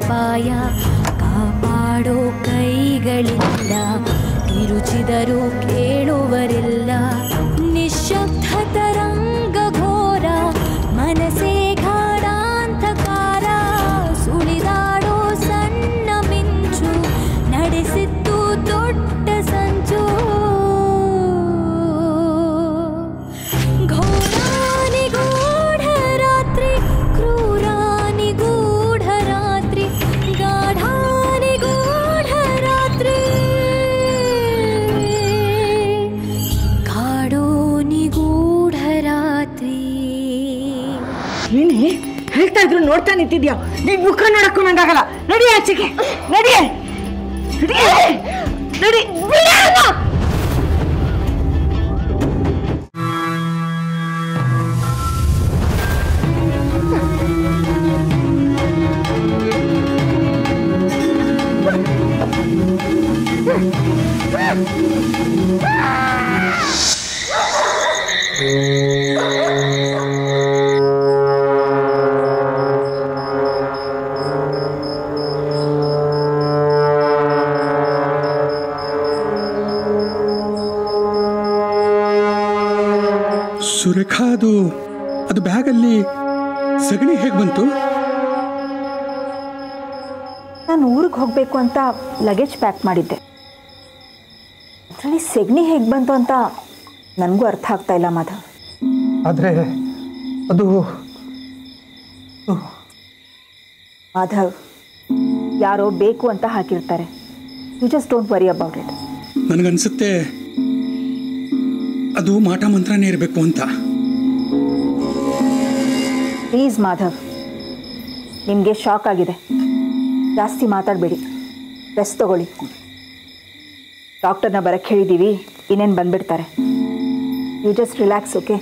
ಅಪಾಯ ಕಾಪಾಡೋ ಕೈಗಳಿಲ್ಲ ಕಿರುಚಿದರೂ ಕೇಳುವರಿಲ್ಲ ನಿಶ್ಶಬ್ದ ತರಂಗ ಘೋರ ಮನಸೇ ಗಾಢಾಂಧಕಾರ ಸುಳಿದಾಡೋ ಸಣ್ಣ ಮಿಂಚು ನಡೆಸಿತ್ತು ದೊಡ್ಡ ಸಂಚು ಘೋರಾನಿಗೂಢ ರಾತ್ರಿ ಕ್ರೂರಾನಿಗೂಢ ರಾತ್ರಿ ಗಾಢಾನಿಗೂಢ ರಾತ್ರಿ ಕಾಡೋ ನಿಗೂಢ ರಾತ್ರಿ ನೀನಿ ಹೇಳ್ತಾ ಇದ್ರು ನೋಡ್ತಾ ನಿಂತಿದ್ಯಾ ನೀನ್ ಮುಖ ನೋಡಕ್ಕೂ ನಂಗಾಗಲ್ಲ ನಡಿ ಆಚೆಗೆ ನಡಿ ನಡಿ ನಡಿ ಬಿಡು ಅವ್ನ. ಸುರೇಖಾ ಅದು ಅದು ಬ್ಯಾಗಲ್ಲಿ ಸಗಣಿ ಹೇಗೆ ಬಂತು ನಾನು ಊರಿಗೆ ಹೋಗಬೇಕು ಅಂತ ಲಗೇಜ್ ಪ್ಯಾಕ್ ಮಾಡಿದ್ದೆ ಅದರಲ್ಲಿ ಸೆಗಣಿ ಹೇಗೆ ಬಂತು ಅಂತ ನನಗೂ ಅರ್ಥ ಆಗ್ತಾ ಇಲ್ಲ ಮಾಧವ್ ಆದರೆ ಅದು ಮಾಧವ್ ಯಾರೋ ಬೇಕು ಅಂತ ಹಾಕಿರ್ತಾರೆ you just don't worry about it ನನಗನ್ಸುತ್ತೆ ಅದು ಮಾಟ ಮಂತ್ರನೇ ಇರಬೇಕು ಅಂತ ಪ್ಲೀಸ್ ಮಾಧವ್ ನಿಮಗೆ ಶಾಕ್ ಆಗಿದೆ ಜಾಸ್ತಿ ಮಾತಾಡಬೇಡಿ ರೆಸ್ಟ್ ತಗೊಳ್ಳಿ ಡಾಕ್ಟರ್ನ ಬರಕ್ಕೆ ಹೇಳಿದ್ದೀವಿ ಇನ್ನೇನು ಬಂದ್ಬಿಡ್ತಾರೆ ಯು ಜಸ್ಟ್ ರಿಲ್ಯಾಕ್ಸ್ ಓಕೆ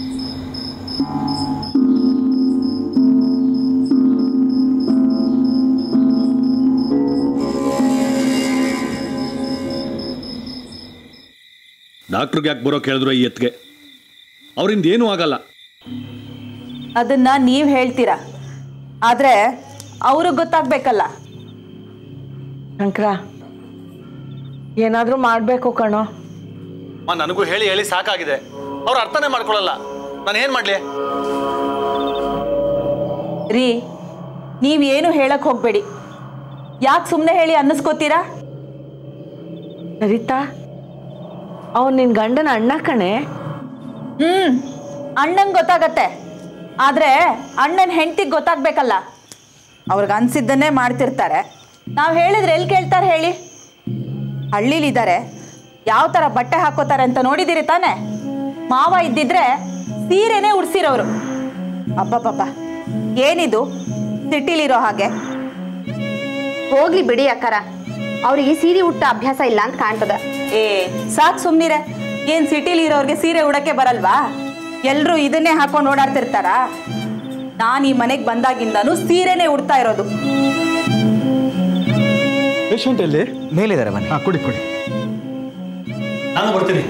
ಡಾಕ್ಟ್ರಿಗೆ ಯಾಕೆ ಬರೋಕೆ ಹೇಳಿದ್ರು ಈ ಎತ್ಗೆ ಅವರಿಂದ ಏನೂ ಆಗಲ್ಲ ಅದನ್ನ ನೀವು ಹೇಳ್ತೀರಾ ಆದರೆ ಅವ್ರಿಗೆ ಗೊತ್ತಾಗ್ಬೇಕಲ್ಲ ಶಂಕರ ಏನಾದರೂ ಮಾಡಬೇಕು ಕಣೋ ಅಮ್ಮ ನನಗೂ ಹೇಳಿ ಹೇಳಿ ಸಾಕಾಗಿದೆ ಅವ್ರು ಅರ್ಥನೇ ಮಾಡ್ಕೊಳ್ಳಲ್ಲ ನಾನು ಏನು ಮಾಡಲಿ ರೀ ನೀವೇನು ಹೇಳಕ್ ಹೋಗ್ಬೇಡಿ ಯಾಕೆ ಸುಮ್ಮನೆ ಹೇಳಿ ಅನ್ನಿಸ್ಕೋತೀರಾ ಸರಿತಾ ಅವ್ನು ನಿನ್ನ ಗಂಡನ ಅಣ್ಣ ಕಣೆ ಹ್ಮ್ ಅಣ್ಣಂಗೆ ಗೊತ್ತಾಗತ್ತೆ ಆದ್ರೆ ಅಣ್ಣನ ಹೆಂಡತಿಗೆ ಗೊತ್ತಾಗ್ಬೇಕಲ್ಲ ಅವ್ರಿಗೆ ಅನ್ಸಿದ್ದನ್ನೇ ಮಾಡ್ತಿರ್ತಾರೆ ನಾವು ಹೇಳಿದ್ರೆ ಎಲ್ಲಿ ಕೇಳ್ತಾರೆ ಹೇಳಿ ಹಳ್ಳಿಲಿದ್ದಾರೆ ಯಾವ ಥರ ಬಟ್ಟೆ ಹಾಕೋತಾರೆ ಅಂತ ನೋಡಿದಿರಿ ತಾನೆ ಮಾವ ಇದ್ದಿದ್ರೆ ಸೀರೆನೇ ಉಡ್ಸಿರೋರು ಅಬ್ಬಬ್ಬಬ್ಬ ಏನಿದು ಸಿಟಿಲಿರೋ ಹಾಗೆ ಹೋಗ್ಲಿ ಬಿಡಿ ಅಕ್ಕರ ಅವ್ರಿಗೆ ಸೀರೆ ಉಟ್ಟ ಅಭ್ಯಾಸ ಇಲ್ಲ ಅಂತ ಕಾಣ್ತದ ಏ ಸಾಕ್ ಸುಮ್ನಿರೆ ಏನ್ ಸಿಟಿಲಿ ಇರೋರ್ಗೆ ಸೀರೆ ಉಡಕ್ಕೆ ಬರಲ್ವಾ ಎಲ್ರೂ ಇದನ್ನೇ ಹಾಕೊಂಡು ಓಡಾಡ್ತಿರ್ತಾರಾ ನಾನು ಈ ಮನೆಗೆ ಬಂದಾಗಿಂದನೂ ಸೀರೆನೇ ಉಡ್ತಾ ಇರೋದು ಪೇಷಂಟ್ ಎಲ್ಲಿ ಮೇಲಿದ್ದಾರೆ ಬನ್ನಿ ಹಾಂ ಕೊಡಿ ಕೊಡಿ ನಾನು ಬರ್ತೀನಿ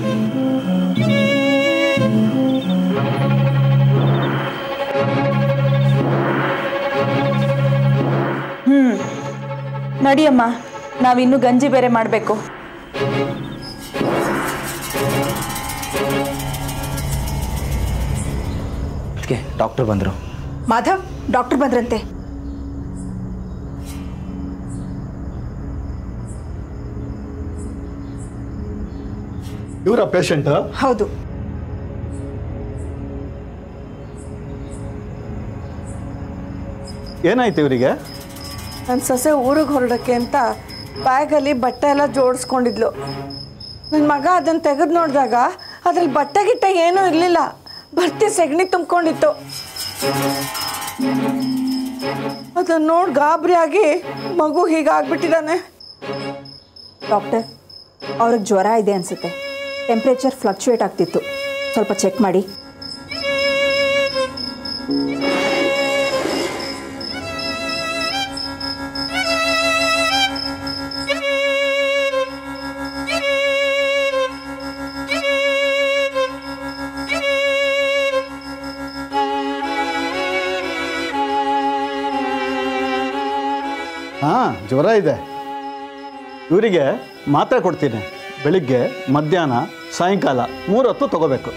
ಹ್ಮ್ ನಡಿಯಮ್ಮ ನಾವಿನ್ನೂ ಗಂಜಿ ಬೇರೆ ಮಾಡಬೇಕು ಅದಕ್ಕೆ ಡಾಕ್ಟರ್ ಬಂದರು ಮಾಧವ್ ಡಾಕ್ಟರ್ ಬಂದ್ರಂತೆ ಇವರ ಪೇಷಂಟ್ ಹೌದು ಏನಾಯ್ತು ಇವರಿಗೆ ನನ್ನ ಸೊಸೆ ಊರಿಗೆ ಹೊರಡಕ್ಕೆ ಅಂತ ಬ್ಯಾಗಲ್ಲಿ ಬಟ್ಟೆ ಎಲ್ಲ ಜೋಡಿಸ್ಕೊಂಡಿದ್ಲು ನನ್ನ ಮಗ ಅದನ್ನು ತೆಗೆದು ನೋಡಿದಾಗ ಅದ್ರಲ್ಲಿ ಬಟ್ಟೆ ಗಿಟ್ಟೆ ಏನೂ ಇರಲಿಲ್ಲ ಭರ್ತಿ ಸೆಗಣಿ ತುಂಬ್ಕೊಂಡಿತ್ತು ಅದನ್ನು ನೋಡಿ ಗಾಬರಿಯಾಗಿ ಮಗು ಹೀಗಾಗ್ಬಿಟ್ಟಿದ್ದಾನೆ ಡಾಕ್ಟರ್ ಅವ್ರಿಗೆ ಜ್ವರ ಇದೆ ಅನಿಸುತ್ತೆ ಟೆಂಪ್ರೇಚರ್ ಫ್ಲಕ್ಚುಯೇಟ್ ಆಗ್ತಿತ್ತು ಸ್ವಲ್ಪ ಚೆಕ್ ಮಾಡಿ ಹಾಂ ಜ್ವರ ಇದೆ ಇವರಿಗೆ ಮಾತ್ರೆ ಕೊಡ್ತೀನಿ ಬೆಳಿಗ್ಗೆ ಮಧ್ಯಾಹ್ನ ಸಾಯಂಕಾಲ ಮೂರು ಹೊತ್ತು ತಗೋಬೇಕು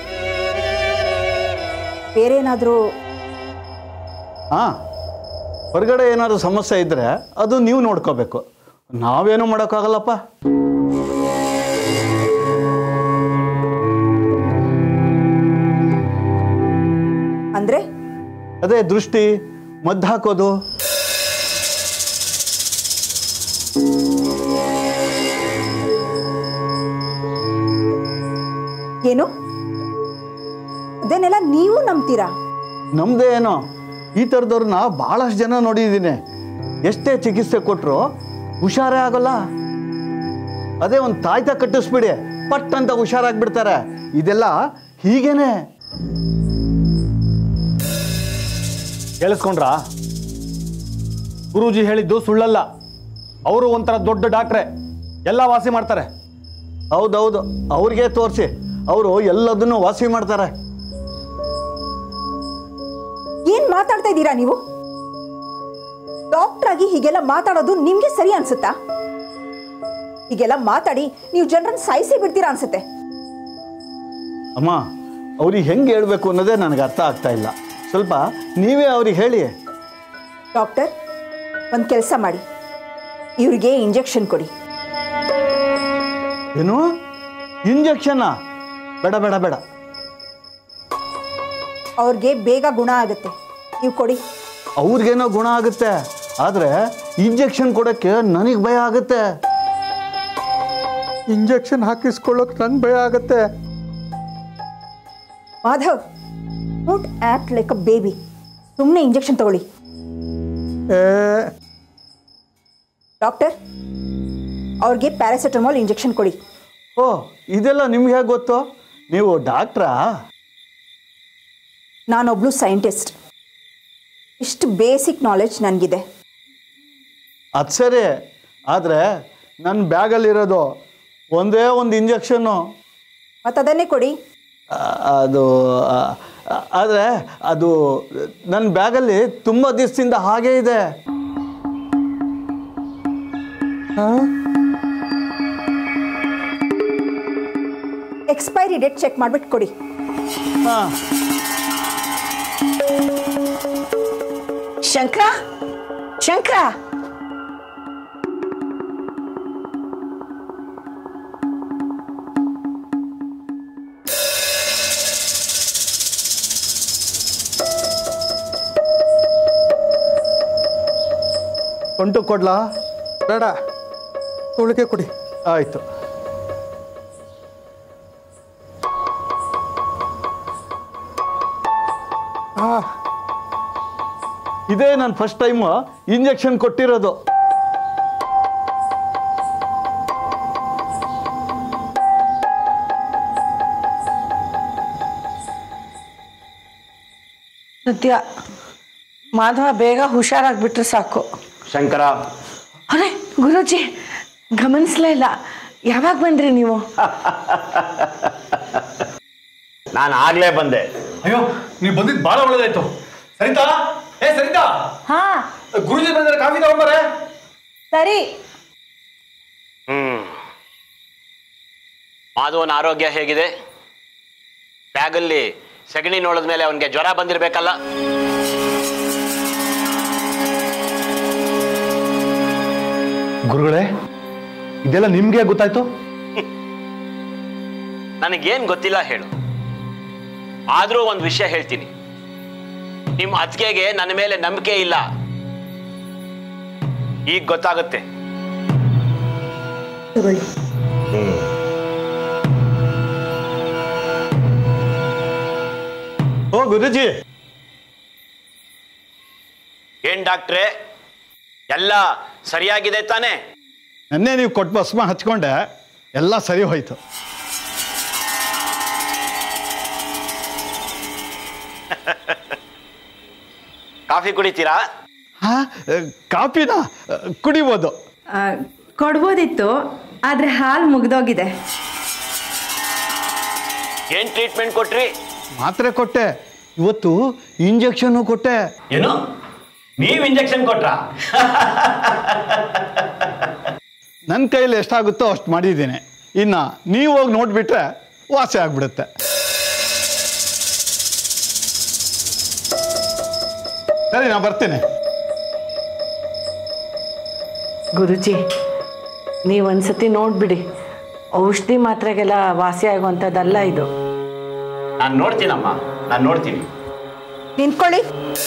ಬೇರೆ ಏನಾದರೂ ಹಾಂ ಹೊರಗಡೆ ಏನಾದರೂ ಸಮಸ್ಯೆ ಇದ್ದರೆ ಅದು ನೀವು ನೋಡ್ಕೋಬೇಕು ನಾವೇನು ಮಾಡೋಕ್ಕಾಗಲ್ಲಪ್ಪ ಅಂದರೆ ಅದೇ ದೃಷ್ಟಿ ಮದ್ದು ಹಾಕೋದು ಏನು ಅದನ್ನೆಲ್ಲ ನೀವು ನಂಬ್ತೀರಾ ನಮ್ಮದೇ ಏನೋ ಈ ಥರದವ್ರನ್ನ ಭಾಳಷ್ಟು ಜನ ನೋಡಿದ್ದೀನಿ ಎಷ್ಟೇ ಚಿಕಿತ್ಸೆ ಕೊಟ್ಟರು ಹುಷಾರೇ ಆಗೋಲ್ಲ ಅದೇ ಒಂದು ತಾಯ್ತ ಕಟ್ಟಿಸ್ಬಿಡಿ ಪಟ್ ಅಂತ ಹುಷಾರಾಗ್ಬಿಡ್ತಾರೆ ಇದೆಲ್ಲ ಹೀಗೇನೆ ಕೇಳಿಸ್ಕೊಂಡ್ರ ಗುರೂಜಿ ಹೇಳಿದ್ದು ಸುಳ್ಳಲ್ಲ ಅವರು ಒಂಥರ ದೊಡ್ಡ ಡಾಕ್ಟ್ರೆ ಎಲ್ಲ ವಾಸಿ ಮಾಡ್ತಾರೆ ಹೌದೌದು ಅವ್ರಿಗೆ ತೋರಿಸಿ ಅವರು ಎಲ್ಲದನ್ನು ವಾಸಿ ಮಾಡ್ತಾರೆ ಏನ್ ಮಾತಾಡ್ತಾ ಇದ್ದೀರಾ ನೀವು ಡಾಕ್ಟರ್ ಆಗಿ ಹೀಗೆಲ್ಲ ಮಾತಾಡೋದು ನಿಮ್ಗೆ ಸರಿ ಅನ್ಸುತ್ತಾ ಹೀಗೆಲ್ಲ ಮಾತಾಡಿ ನೀವು ಜನರನ್ನ ಸಾಯಿಸಿ ಬಿಡ್ತೀರಾ ಅನ್ಸುತ್ತೆ ಅಮ್ಮ ಅವ್ರಿಗೆ ಹೆಂಗೆ ಹೇಳ್ಬೇಕು ಅನ್ನೋದೇ ನನಗೆ ಅರ್ಥ ಆಗ್ತಾ ಇಲ್ಲ ಸ್ವಲ್ಪ ನೀವೇ ಅವ್ರಿಗೆ ಹೇಳಿ ಡಾಕ್ಟರ್ ಒಂದು ಕೆಲಸ ಮಾಡಿ ಇವ್ರಿಗೆ ಇಂಜೆಕ್ಷನ್ ಕೊಡಿ ಏನು ಇಂಜೆಕ್ಷನ್ನ ಬೇಡ ಬೇಡ ಬೇಡ ಅವ್ರಿಗೆ ಬೇಗ ಗುಣ ಆಗುತ್ತೆ ನೀವು ಕೊಡಿ ಅವ್ರಿಗೇನೋ ಗುಣ ಆಗುತ್ತೆ ಆದರೆ ಇಂಜೆಕ್ಷನ್ ಕೊಡೋಕ್ಕೆ ನನಗೆ ಭಯ ಆಗುತ್ತೆ ಇಂಜೆಕ್ಷನ್ ಹಾಕಿಸ್ಕೊಳ್ಳೋಕೆ ನಂಗೆ ಭಯ ಆಗುತ್ತೆ Madhav don't act like a baby ಸುಮ್ಮನೆ ಇಂಜೆಕ್ಷನ್ ತಗೊಳ್ಳಿ ಏ ಡಾಕ್ಟರ್ ಅವ್ರಿಗೆ ಪ್ಯಾರಾಸಿಟಮಾಲ್ ಇಂಜೆಕ್ಷನ್ ಕೊಡಿ ಓ ಇದೆಲ್ಲ ನಿಮ್ಗೆ ಹೇಗೆ ಗೊತ್ತು ನೀವು ಡಾಕ್ಟ್ರಾ ನಾನೊಬ್ಳು ಸೈಂಟಿಸ್ಟ್ ಇಷ್ಟು ಬೇಸಿಕ್ ನಾಲೆಡ್ಜ್ ನನಗಿದೆ ಅದು ಸರಿ ಆದರೆ ನನ್ನ ಬ್ಯಾಗಲ್ಲಿರೋದು ಒಂದೇ ಒಂದು ಇಂಜೆಕ್ಷನ್ನು ಮತ್ತು ಅದನ್ನೇ ಕೊಡಿ ಅದು ಆದರೆ ಅದು ನನ್ನ ಬ್ಯಾಗಲ್ಲಿ ತುಂಬ ದಿವಸದಿಂದ ಹಾಗೇ ಇದೆ ಎಕ್ಸ್ಪೈರಿ ಡೇಟ್ ಚೆಕ್ ಮಾಡಿಬಿಟ್ಟು ಕೊಡಿ ಹಾಂ ಶಂಕರ ಶಂಕರ ಹೊಂಟು ಕೊಡ್ಲಾ ಬೇಡ ಉಳಿಕೆ ಕೊಡಿ ಆಯಿತು ಆ ಇದೇ ನಾನು ಫಸ್ಟ್ ಟೈಮು ಇಂಜೆಕ್ಷನ್ ಕೊಟ್ಟಿರೋದು ಸತ್ಯ ಮಾಧವ ಬೇಗ ಹುಷಾರಾಗ್ಬಿಟ್ರೆ ಸಾಕು ಶಂಕರ ಅರೆ ಗುರುಜಿ ಗಮನಿಸ್ಲೇ ಇಲ್ಲ ಯಾವಾಗ ಬಂದ್ರಿ ನೀವು ನಾನು ಆಗ್ಲೇ ಬಂದೆ ಅಯ್ಯೋ ನೀವು ಬಂದಿದ್ದು ಭಾಳ ಒಳ್ಳೇದಾಯ್ತು ಸರಿತಾ ಏ ಸರಿತಾ ಹಾ ಗುರುಜಿ ಬಂದ್ರೆ ಕಾಫಿ ತಗೊಂಬಾರೆ ಸರಿ ಹ್ಮ್ ಮಾಧವನ ಆರೋಗ್ಯ ಹೇಗಿದೆ ಬ್ಯಾಗಲ್ಲಿ ಸಗಣಿ ನೋಡಿದ ಮೇಲೆ ಅವನಿಗೆ ಜ್ವರ ಬಂದಿರಬೇಕಲ್ಲ ಗುರುಗಳೇ ಇದೆಲ್ಲ ನಿಮ್ಗೆ ಗೊತ್ತಾಯ್ತು ನನಗೇನ್ ಗೊತ್ತಿಲ್ಲ ಹೇಳು ಆದ್ರೂ ಒಂದು ವಿಷಯ ಹೇಳ್ತೀನಿ ನಿಮ್ಮ ಅತ್ತಿಗೆಗೆ ನನ್ನ ಮೇಲೆ ನಂಬಿಕೆ ಇಲ್ಲ ಈಗ ಗೊತ್ತಾಗುತ್ತೆ ತಗೊಳ್ಳಿ ಓ ಗುರುಜಿ ಏನ್ ಡಾಕ್ಟ್ರೇ ಎಲ್ಲ ಸರಿಯಾಗಿದೆ ತಾನೇ ನನ್ನೇ ನೀವು ಕೊಟ್ಟು ಭಸ್ಮ ಹಚ್ಕೊಂಡೆ ಎಲ್ಲ ಸರಿ ಹೋಯ್ತು ಕಾಫಿ ಕುಡಿತೀರಾ ಹಾ ಕಾಪಿನ ಕುಡಿಬೋದು ಕೊಡ್ಬೋದಿತ್ತು ಆದರೆ ಹಾಲು ಮುಗ್ದೋಗಿದೆ ಏನ್ ಟ್ರೀಟ್ಮೆಂಟ್ ಕೊಟ್ರಿ ಮಾತ್ರೆ ಕೊಟ್ಟೆ ಇವತ್ತು ಇಂಜೆಕ್ಷನ್ನು ಕೊಟ್ಟೆ ಏನು ನೀವ್ ಇಂಜೆಕ್ಷನ್ ಕೊಟ್ರಾ ನನ್ನ ಕೈಯಲ್ಲಿ ಎಷ್ಟಾಗುತ್ತೋ ಅಷ್ಟು ಮಾಡಿದ್ದೀನಿ ಇನ್ನು ನೀವು ಹೋಗಿ ನೋಡಿಬಿಟ್ರೆ ವಾಸಿ ಆಗಿಬಿಡುತ್ತೆ ಸರಿ ನಾ ಬರ್ತೀನಿ ಗುರುಜಿ ನೀವು ಒಂದ್ಸತಿ ನೋಡ್ಬಿಡಿ ಔಷಧಿ ಮಾತ್ರೆಗೆಲ್ಲ ವಾಸಿ ಆಗುವಂಥದ್ದಲ್ಲ ಇದು ನಾನು ನೋಡ್ತೀನಮ್ಮ ನಾನು ನೋಡ್ತೀನಿ ನಿಂತ್ಕೊಳ್ಳಿ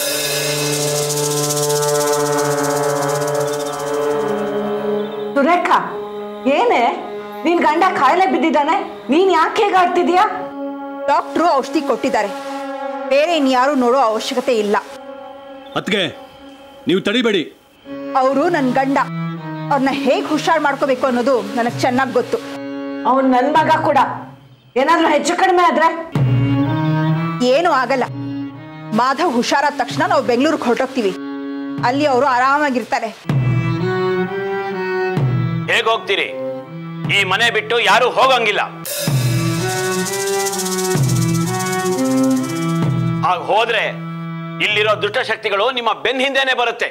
ಸುರೇಖಾ ಏನೇ ನಿನ್ ಗಂಡ ಕಾಯಿಲೆ ಬಿದ್ದಿದ್ದಾನೆ ನೀನ್ ಯಾಕೆ ಹೇಗಾಡ್ತಿದ್ಯಾ ಡಾಕ್ಟ್ರು ಔಷಧಿ ಕೊಟ್ಟಿದ್ದಾರೆ ಬೇರೆ ಇನ್ಯಾರು ನೋಡೋ ಅವಶ್ಯಕತೆ ಇಲ್ಲ ಅತ್ಗೆ ನೀವು ತಡಿಬೇಡಿ ಅವರು ನನ್ನ ಗಂಡ ಅವ್ರನ್ನ ಹೇಗೆ ಹುಷಾರು ಮಾಡ್ಕೋಬೇಕು ಅನ್ನೋದು ನನಗೆ ಚೆನ್ನಾಗಿ ಗೊತ್ತು ಅವನ್ ನನ್ ಮಗ ಕೂಡ ಏನಾದ್ರೂ ಹೆಚ್ಚು ಕಡಿಮೆ ಆದ್ರೆ ಏನೂ ಆಗಲ್ಲ ಮಾಧವ್ ಹುಷಾರಾದ ತಕ್ಷಣ ನಾವು ಬೆಂಗಳೂರಿಗೆ ಹೊರಟೋಗ್ತೀವಿ ಅಲ್ಲಿ ಅವರು ಆರಾಮಾಗಿರ್ತಾರೆ ಹೇಗ್ ಹೋಗ್ತೀರಿ ಈ ಮನೆ ಬಿಟ್ಟು ಯಾರು ಹೋಗಂಗಿಲ್ಲ ಹಾಗ ಹೋದ್ರೆ ಇಲ್ಲಿರೋ ದುಷ್ಟಶಕ್ತಿಗಳು ನಿಮ್ಮ ಬೆನ್ ಹಿಂದೆನೆ ಬರುತ್ತೆ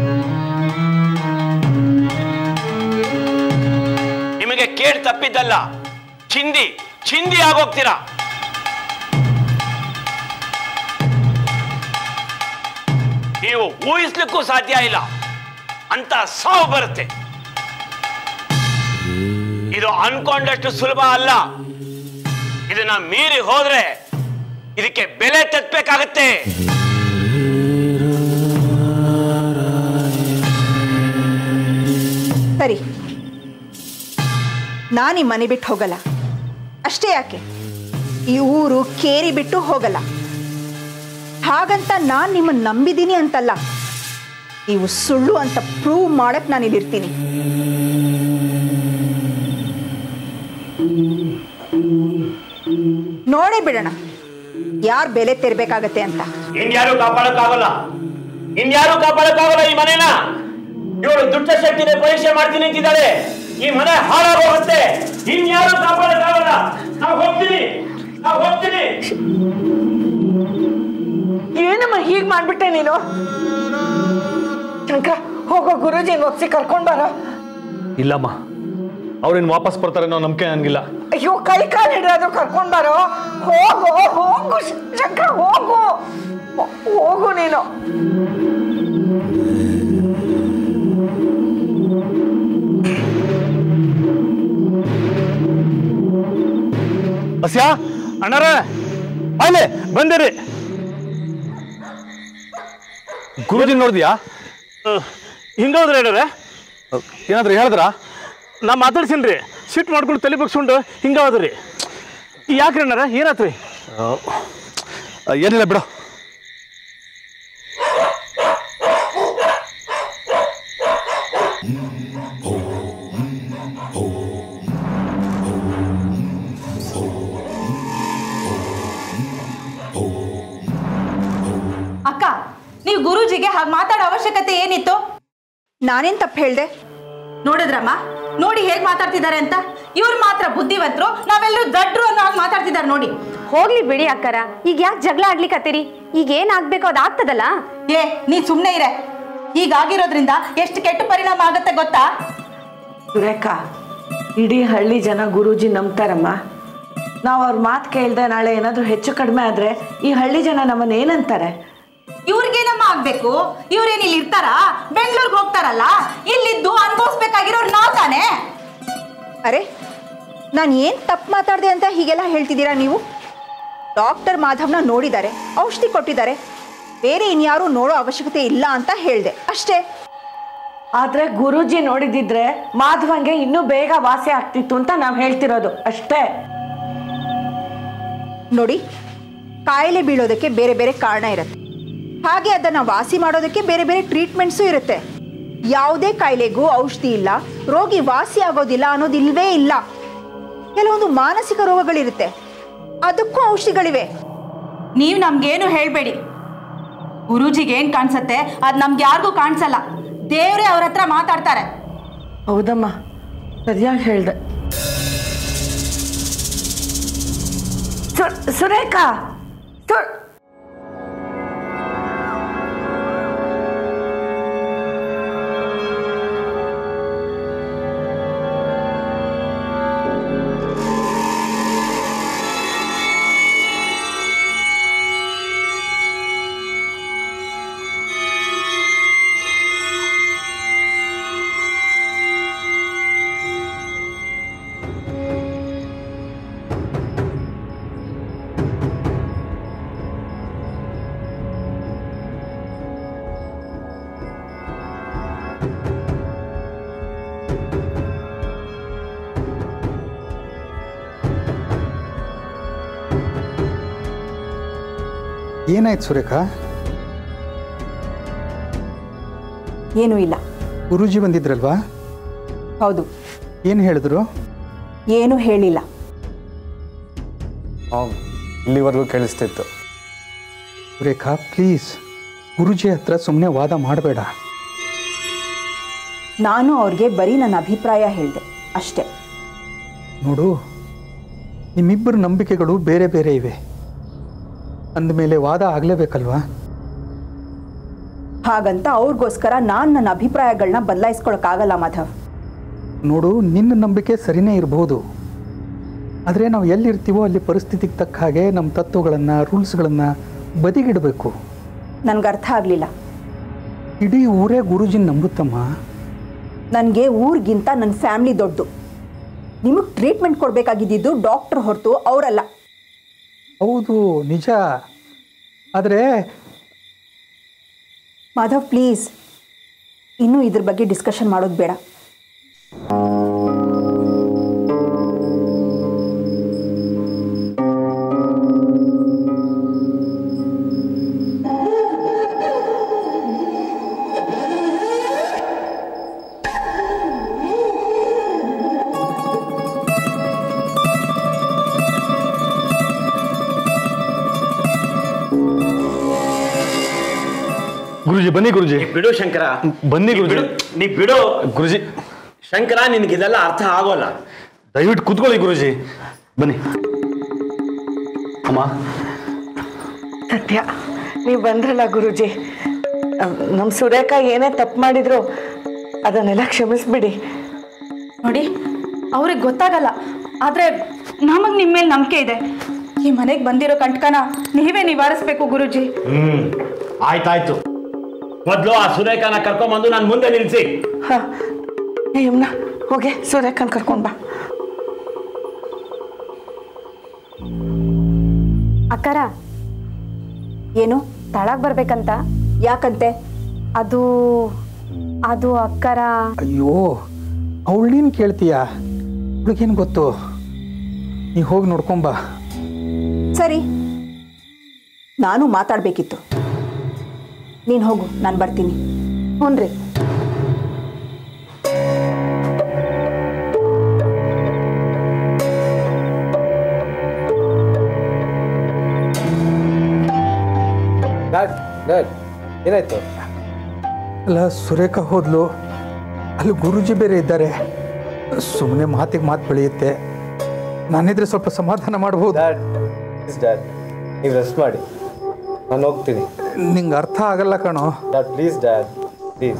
ನಿಮಗೆ ಕೇಳಿ ತಪ್ಪಿದ್ದಲ್ಲ ಚಿಂದಿ ಚಿಂದಿ ಆಗೋಗ್ತೀರಾ ನೀವು ಊಹಿಸ್ಲಿಕ್ಕೂ ಸಾಧ್ಯ ಇಲ್ಲ ಅಂತ ಸಾವು ಬರುತ್ತೆ ಇದು ಅನ್ಕೊಂಡಷ್ಟು ಸುಲಭ ಅಲ್ಲ ಇದನ್ನ ಮೀರಿ ಹೋದ್ರೆ ಇದಕ್ಕೆ ಬೆಲೆ ತೆತ್ತಬೇಕಾಗತ್ತೆ ಸರಿ ನಾನು ಈ ಮನೆ ಬಿಟ್ಟು ಹೋಗಲ್ಲ ಅಷ್ಟೇ ಯಾಕೆ ಈ ಊರು ಕೇರಿ ಬಿಟ್ಟು ಹೋಗಲ್ಲ ಹಾಗಂತ ನಾನು ನಿಮ್ಮನ್ನು ನಂಬಿದ್ದೀನಿ ಅಂತಲ್ಲ ನೀವು ಸುಳ್ಳು ಅಂತ ಪ್ರೂವ್ ಮಾಡಕ್ ನಾನು ಇಲ್ಲಿರ್ತೀನಿ ನೋಡೇ ಬಿಡೋಣ ಯಾರು ಬೆಲೆ ತೆರಬೇಕಾಗತ್ತೆ ಅಂತ ಇನ್ಯಾರು ಕಾಪಾಡಕ್ಕಾಗಲ್ಲ ಇನ್ಯಾರು ಕಾಪಾಡಕ್ಕಾಗಲ್ಲ ಈ ಮನೆನ ಇವಳು ದುಷ್ಟಶಕ್ತಿನೇ ಪರೀಕ್ಷೆ ಮಾಡ್ತೀನಿ ಅಂತಿದ್ದಾಳೆ ಈ ಮನೆ ಹಾಳಾಗೋಗುತ್ತೆ ಇನ್ಯಾರು ಕಾಪಾಡಕ್ಕಾಗಲ್ಲ ನಾವು ಹೋಗ್ತೀನಿ ನಾವು ಹೋಗ್ತೀನಿ ಏನಮ್ಮ ಹೀಗ್ ಮಾಡ್ಬಿಟ್ಟೆ ನೀನು ಶಂಕರ ಹೋಗೋ ಗುರುಜಿ ಒಪ್ಸಿ ಕರ್ಕೊಂಡ್ ಬಾರ ಇಲ್ಲಮ್ಮ ಅವ್ರೇನು ವಾಪಸ್ ಬರ್ತಾರೆ ಅನ್ನೋ ನಂಬಿಕೆ ನನಗಿಲ್ಲ ಅಯ್ಯೋ ಕೈ ಕಾಲು ಹಿಡಿಯೋದು ಕರ್ಕೊಂಡ್ ಬಾರೋ ಹೋಗು ಹೋಗು ಶ- ಶಂಕರ ಹೋಗು ಹೋ- ಹೋಗು ನೀನು ಬಸ್ಯಾ ಅಣ್ಣಾರ ಅಲ್ಲೇ ಬಂದಿರಿ ಗುರುಜಿ ನೋಡಿದ್ಯಾ ಹಿಂಗೌದ್ರಿ ಅಣ್ಣಾರ ಏನಾದ್ರೂ ಹೇಳಿದ್ರ ನಾ ಮಾತಾಡ್ಸೀನಿ ರೀ ಸಿಟ್ಟು ಮಾಡ್ಕೊಂಡು ತಲೆ ಬಗ್ಸ್ಕೊಂಡು ಹಿಂಗಾದ್ರಿ ಯಾಕ್ರಿ ಅಣ್ಣಾರ ಏನಾತ್ರಿ ಏನಿಲ್ಲ ಬಿಡು ಅಕ್ಕ ನೀವು ಗುರೂಜಿಗೆ ಹಾಗೆ ಮಾತಾಡೋ ಅವಶ್ಯಕತೆ ಏನಿತ್ತು ನಾನೇನ್ ತಪ್ಪು ಹೇಳ್ದೆ ನೋಡಿದ್ರಮ್ಮ ನೋಡಿ ಹೇಗ್ ಮಾತಾಡ್ತಿದ್ದಾರೆ ಅಂತ ಇವ್ರು ಮಾತ್ರ ಬುದ್ಧಿವಂತರು ನಾವೆಲ್ಲರೂ ದಡ್ರು ಅನ್ನೋ ಹಾಗೆ ಮಾತಾಡ್ತಿದ್ದಾರೆ ನೋಡಿ ಹೋಗ್ಲಿ ಬಿಡಿ ಅಕ್ಕರ ಈಗ ಯಾಕೆ ಜಗಳ ಆಡ್ಲಿಕತ್ತೀರಿ ಈಗ ಏನಾಗ್ಬೇಕು ಅದಾಗ್ತದಲ್ಲ ಏ ನೀ ಸುಮ್ಮನೆ ಇರೆ ಹೀಗಾಗಿರೋದ್ರಿಂದ ಎಷ್ಟು ಕೆಟ್ಟ ಪರಿಣಾಮ ಆಗುತ್ತೆ ಗೊತ್ತಾ ಸುರೇಖಾ ಇಡೀ ಹಳ್ಳಿ ಜನ ಗುರೂಜಿ ನಂಬ್ತಾರಮ್ಮ ನಾವು ಅವ್ರ ಮಾತು ಕೇಳ್ದೆ ನಾಳೆ ಏನಾದರೂ ಹೆಚ್ಚು ಕಡಿಮೆ ಆದರೆ ಈ ಹಳ್ಳಿ ಜನ ನಮ್ಮನ್ನ ಏನಂತಾರೆ ಇವ್ರಿಗೇನಮ್ಮ ಆಗ್ಬೇಕು ಇವ್ರೇನ್ ಇಲ್ಲಿ ಇರ್ತಾರಾ ಬೆಂಗಳೂರಿಗೆ ಹೋಗ್ತಾರಲ್ಲ ಇಲ್ಲಿದ್ದು ಅನುಭವಿಸ್ಬೇಕಾಗಿರೋರು ನಾವ್ ತಾನೇ ಅರೆ ನಾನು ಏನು ತಪ್ಪು ಮಾತಾಡಿದೆ ಅಂತ ಹೀಗೆಲ್ಲ ಹೇಳ್ತಿದ್ದೀರಾ ನೀವು ಡಾಕ್ಟರ್ ಮಾಧವ್ನ ನೋಡಿದ್ದಾರೆ ಔಷಧಿ ಕೊಟ್ಟಿದ್ದಾರೆ ಬೇರೆ ಇನ್ಯಾರೂ ನೋಡೋ ಅವಶ್ಯಕತೆ ಇಲ್ಲ ಅಂತ ಹೇಳಿದೆ ಅಷ್ಟೇ ಆದರೆ ಗುರೂಜಿ ನೋಡಿದಿದ್ರೆ ಮಾಧವಂಗೆ ಇನ್ನೂ ಬೇಗ ವಾಸಿ ಆಗ್ತಿತ್ತು ಅಂತ ನಾವು ಹೇಳ್ತಿರೋದು ಅಷ್ಟೇ ನೋಡಿ ಕಾಯಿಲೆ ಬೀಳೋದಕ್ಕೆ ಬೇರೆ ಬೇರೆ ಕಾರಣ ಇರುತ್ತೆ ಹಾಗೆ ಅದನ್ನು ವಾಸಿ ಮಾಡೋದಕ್ಕೆ ಬೇರೆ ಬೇರೆ ಟ್ರೀಟ್ಮೆಂಟ್ಸು ಇರುತ್ತೆ ಯಾವುದೇ ಕಾಯಿಲೆಗೂ ಔಷಧಿ ಇಲ್ಲ ರೋಗಿ ವಾಸಿ ಆಗೋದಿಲ್ಲ ಅನ್ನೋದಿಲ್ವೇ ಇಲ್ಲ ಕೆಲವೊಂದು ಮಾನಸಿಕ ರೋಗಗಳಿರುತ್ತೆ ಅದಕ್ಕೂ ಔಷಧಿಗಳಿವೆ ನೀವ್ ನಮ್ಗೇನು ಹೇಳ್ಬೇಡಿ ಗುರೂಜಿಗೆ ಏನ್ ಕಾಣಿಸತ್ತೆ ಅದ್ ನಮ್ಗೆ ಯಾರಿಗೂ ಕಾಣಿಸಲ್ಲ ದೇವ್ರೇ ಅವ್ರ ಹತ್ರ ಮಾತಾಡ್ತಾರೆ ಹೌದಮ್ಮ ಸರಿಯಾಗಿ ಹೇಳ್ದೆ ಸು- ಸುರೇಖಾ ಸು- ಏನಾಯ್ತು ಸುರೇಖಾ ಏನೂ ಇಲ್ಲ ಗುರೂಜಿ ಬಂದಿದ್ರಲ್ವಾ ಹೌದು ಏನು ಹೇಳಿದ್ರು ಏನೂ ಹೇಳಿಲ್ಲ ಇಲ್ಲಿವರೆಗೂ ಕೇಳಿಸ್ತಿತ್ತು ಸುರೇಖಾ ಪ್ಲೀಸ್ ಗುರೂಜಿ ಹತ್ರ ಸುಮ್ಮನೆ ವಾದ ಮಾಡಬೇಡ ನಾನು ಅವ್ರಿಗೆ ಬರೀ ನನ್ನ ಅಭಿಪ್ರಾಯ ಹೇಳಿದೆ ಅಷ್ಟೇ ನೋಡು ನಿಮ್ಮಿಬ್ಬರ ನಂಬಿಕೆಗಳು ಬೇರೆ ಬೇರೆ ಇವೆ ಅಂದಮೇಲೆ ವಾದ ಆಗಲೇಬೇಕಲ್ವಾ ಹಾಗಂತ ಅವ್ರಿಗೋಸ್ಕರ ನಾನು ನನ್ನ ಅಭಿಪ್ರಾಯಗಳನ್ನ ಬದಲಾಯಿಸ್ಕೊಳಕ್ಕಾಗಲ್ಲ ಮಾಧವ್ ನೋಡು ನಿನ್ನ ನಂಬಿಕೆ ಸರಿನೇ ಇರಬಹುದು ಆದರೆ ನಾವು ಎಲ್ಲಿರ್ತೀವೋ ಅಲ್ಲಿ ಪರಿಸ್ಥಿತಿಗೆ ತಕ್ಕ ಹಾಗೆ ನಮ್ಮ ತತ್ವಗಳನ್ನು ರೂಲ್ಸ್ಗಳನ್ನು ಬದಿಗಿಡಬೇಕು ನನಗೆ ಅರ್ಥ ಆಗಲಿಲ್ಲ ಇಡೀ ಊರೇ ಗುರೂಜಿನ ನಂಬುತ್ತಮ್ಮ ನನಗೆ ಊರಿಗಿಂತ ನನ್ನ ಫ್ಯಾಮ್ಲಿ ದೊಡ್ಡದು ನಿಮಗೆ ಟ್ರೀಟ್ಮೆಂಟ್ ಕೊಡಬೇಕಾಗಿದ್ದು ಡಾಕ್ಟರ್ ಹೊರತು ಅವರಲ್ಲ ಹೌದು ನಿಜ ಆದರೆ ಮಾಧವ್ ಪ್ಲೀಸ್ ಇನ್ನೂ ಇದ್ರ ಬಗ್ಗೆ ಡಿಸ್ಕಷನ್ ಮಾಡೋದು ಬೇಡ ಗುರುಜಿ ಬನ್ನಿ ಗುರುಜಿ ಬಿಡು ಶಂಕರ ಬನ್ನಿ ನೀ ಗುರುಜಿ ಬಿಡು, ನೀ ಬಿಡು ಗುರುಜಿ ಶಂಕರ ನಿನಗಿದೆಲ್ಲ ಅರ್ಥ ಆಗೋಲ್ಲ ದಯವಿಟ್ಟು ಕೂತ್ಕೊಳ್ಳಿ ಗುರುಜಿ ಬನ್ನಿ ಅಮ್ಮ ಸತ್ಯ ನೀವು ಬಂದ್ರಲ್ಲ ಗುರುಜಿ ನಮ್ಮ ಸುರೇಖ ಏನೇ ತಪ್ಪು ಮಾಡಿದ್ರು ಅದನ್ನೆಲ್ಲ ಕ್ಷಮಿಸ್ಬಿಡಿ ನೋಡಿ ಅವ್ರಿಗೆ ಗೊತ್ತಾಗಲ್ಲ ಆದರೆ ನಮಗೆ ನಿಮ್ಮ ಮೇಲೆ ನಂಬಿಕೆ ಇದೆ ಈ ಮನೆಗೆ ಬಂದಿರೋ ಕಂಟಕನ ನೀವೇ ನಿವಾರಿಸ್ಬೇಕು ಗುರುಜಿ ಹ್ಮ್ ಆಯ್ತಾಯ್ತು ಮೊದ್ಲು ಆ ಸುರೇಖನ ಕರ್ಕೊಂಬಂದು ನಾನು ಮುಂದೆ ನಿಲ್ಸಿ ಹಾಂ ಯಮ್ನ ಹೋಗಿ ಸುರೇಖನ್ ಕರ್ಕೊಂಡು ಬಾ ಅಕ್ಕರ ಏನು ತಳಗ್ ಬರ್ಬೇಕಂತ ಯಾಕಂತೆ ಅದು ಅದು ಅಕ್ಕರ ಅಯ್ಯೋ ಅವಳೇನು ಕೇಳ್ತೀಯ ಅವಳಿಗೇನು ಗೊತ್ತು ನೀ ಹೋಗಿ ನೋಡ್ಕೊಂಬಾ ಸರಿ ನಾನು ಮಾತಾಡಬೇಕಿತ್ತು ನೀನು ಹೋಗು ನಾನು ಬರ್ತೀನಿ ಹ್ಞೂ ರೀ ಡ್ಯಾಡ್ ಡ್ಯಾಡ್ ಏನಾಯ್ತು ಅಲ್ಲ ಸುರೇಖ ಹೋದ್ಲು ಅಲ್ಲಿ ಗುರೂಜಿ ಬೇರೆ ಇದ್ದಾರೆ ಸುಮ್ಮನೆ ಮಾತಿಗೆ ಮಾತು ಬೆಳೆಯುತ್ತೆ ನಾನಿದ್ರೆ ಸ್ವಲ್ಪ ಸಮಾಧಾನ ಮಾಡ್ಬೋದು ಡ್ಯಾಡ್ ಪ್ಲೀಸ್ ಡ್ಯಾಡ್ ನೀವು ರೆಸ್ಟ್ ಮಾಡಿ ನಾನು ಹೋಗ್ತೀನಿ ನಿಂಗೆ ಅರ್ಥ ಆಗಲ್ಲ ಕಣೋ ಡ್ಯಾಡ್ ಪ್ಲೀಸ್ ಡ್ಯಾಡ್ ಪ್ಲೀಸ್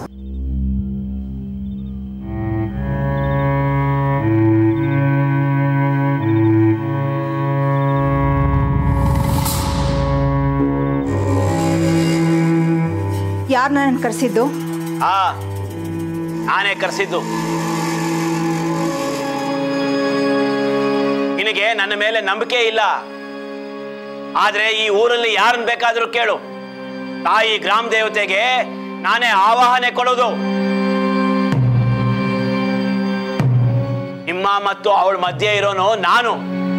ಯಾರು ನನ್ನ ಕರೆಸಿದ್ದು ಆ ನಾನೇ ಕರೆಸಿದ್ದು ನಿನಗೆ ನನ್ನ ಮೇಲೆ ನಂಬಿಕೆ ಇಲ್ಲ ಆದ್ರೆ ಈ ಊರಲ್ಲಿ ಯಾರನ್ನ ಬೇಕಾದ್ರೂ ಕೇಳು ತಾಯಿ ಗ್ರಾಮ ದೇವತೆಗೆ ನಾನೇ ಆವಾಹನೆ ಕೊಡೋದು ನಿಮ್ಮ ಮತ್ತು ಅವಳ ಮಧ್ಯೆ ಇರೋನು ನಾನು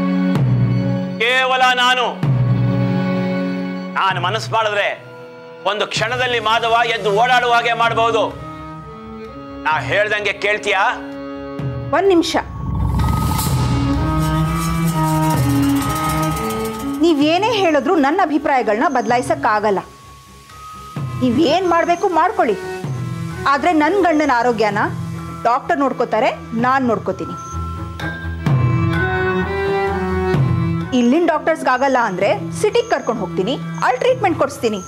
ಕೇವಲ ನಾನು ನಾನು ಮನಸ್ಸು ಮಾಡಿದ್ರೆ ಒಂದು ಕ್ಷಣದಲ್ಲಿ ಮಾಧವ ಎದ್ದು ಓಡಾಡುವ ಹಾಗೆ ಮಾಡಬಹುದು ನಾ ಹೇಳ್ದಂಗೆ ಕೇಳ್ತೀಯಾ ಒಂದು ನಿಮಿಷ ನೀವೇನೇ ಹೇಳಿದ್ರು ನನ್ನ ಅಭಿಪ್ರಾಯಗಳನ್ನ ಬದಲಾಯಿಸಕ್ಕಾಗಲ್ಲ ನೀವೇನು ಮಾಡಬೇಕು ಮಾಡ್ಕೊಳ್ಳಿ ಆದರೆ ನನ್ನ ಗಂಡನ ಆರೋಗ್ಯನ ಡಾಕ್ಟರ್ ನೋಡ್ಕೋತಾರೆ ನಾನು ನೋಡ್ಕೋತೀನಿ ಇಲ್ಲಿನ ಡಾಕ್ಟರ್ಸ್ಗಾಗಲ್ಲ ಅಂದರೆ ಸಿಟಿಗೆ ಕರ್ಕೊಂಡು ಹೋಗ್ತೀನಿ ಅಲ್ಲಿ ಟ್ರೀಟ್ಮೆಂಟ್ ಕೊಡಿಸ್ತೀನಿ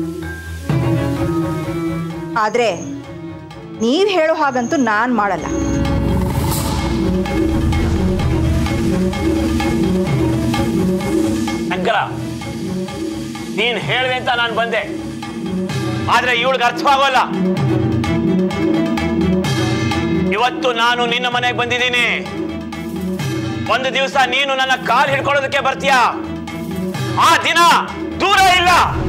ಆದರೆ ನೀವು ಹೇಳೋ ಹಾಗಂತೂ ನಾನು ಮಾಡಲ್ಲ ಶಂಕರ ನೀನ್ ಹೇಳ್ದೆ ಅಂತ ನಾನು ಬಂದೆ ಆದ್ರೆ ಇವಳಿಗೆ ಅರ್ಥವಾಗೋಲ್ಲ ಇವತ್ತು ನಾನು ನಿನ್ನ ಮನೆಗೆ ಬಂದಿದ್ದೀನಿ ಒಂದು ದಿವಸ ನೀನು ನನ್ನ ಕಾಲ್ ಹಿಡ್ಕೊಳ್ಳೋದಕ್ಕೆ ಬರ್ತೀಯಾ ಆ ದಿನ ದೂರ ಇಲ್ಲ